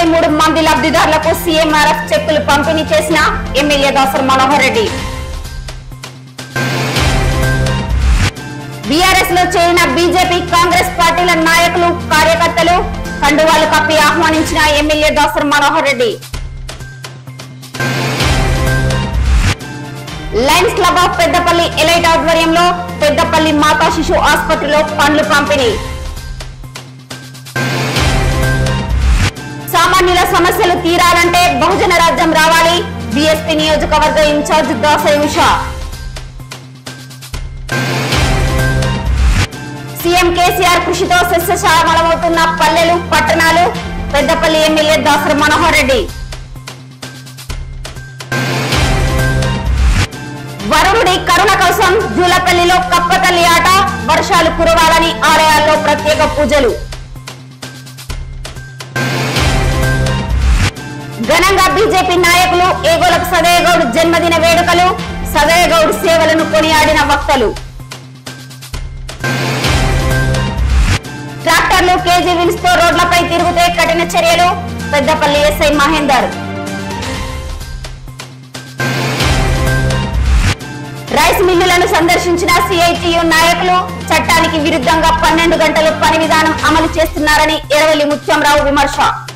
యాభై మూడు మంది లబ్ధిదారులకు సీఎంఆర్ఎఫ్ చెక్కులు పంపిణీ చేసిన ఎమ్మెల్యే దాసర్ మనోహర్ రెడ్డి బీఆర్ఎస్ లో చేరిన బీజేపీ కాంగ్రెస్ పార్టీల నాయకులు కార్యకర్తలు కండువాలు కప్పి ఆహ్వానించిన MLA Dasar Manohar Reddy Lions Club of Peddapalli Elite ఆధ్వర్యంలో పెద్దపల్లి మాతా శిశు ఆసుపత్రిలో పండ్లు పంపిణీ సామాన్యుల సమస్యలు తీరాలంటే బహుజన రాజ్యం రావాలి బీఎస్పీ నియోజకవర్గ in charge Dasari Usha CM KCR కృషితో సస్యశ్యామలమవుతున్న పల్లెలు పట్టణాలు పెద్దపల్లి ఎమ్మెల్యే దాసరి మనోహర్ రెడ్డి వరుణుడి కరుణ కోసం జూలపల్లిలో కప్పతల్లి ఆట వర్షాలు కురవాలని ఆలయాల్లో ప్రత్యేక పూజలు ఘనంగా బీజేపీ నాయకులు ఏగోలకు సదయగౌడ్ జన్మదిన వేడుకలు సదయగౌడ్ సేవలను కొనియాడిన వక్తలు ట్రాక్టర్లు కేజీ విన్స్ తో రోడ్లపై తిరిగితే కఠిన చర్యలు పెద్దపల్లి ఎస్ఐ మహేందర్ రైస్ మిల్లులను సందర్శించిన సిఐటియు నాయకులు చట్టానికి విరుద్ధంగా పన్నెండు గంటలు పని విధానం అమలు చేస్తున్నారని ఎరవల్లి ముత్యంరావు విమర్శ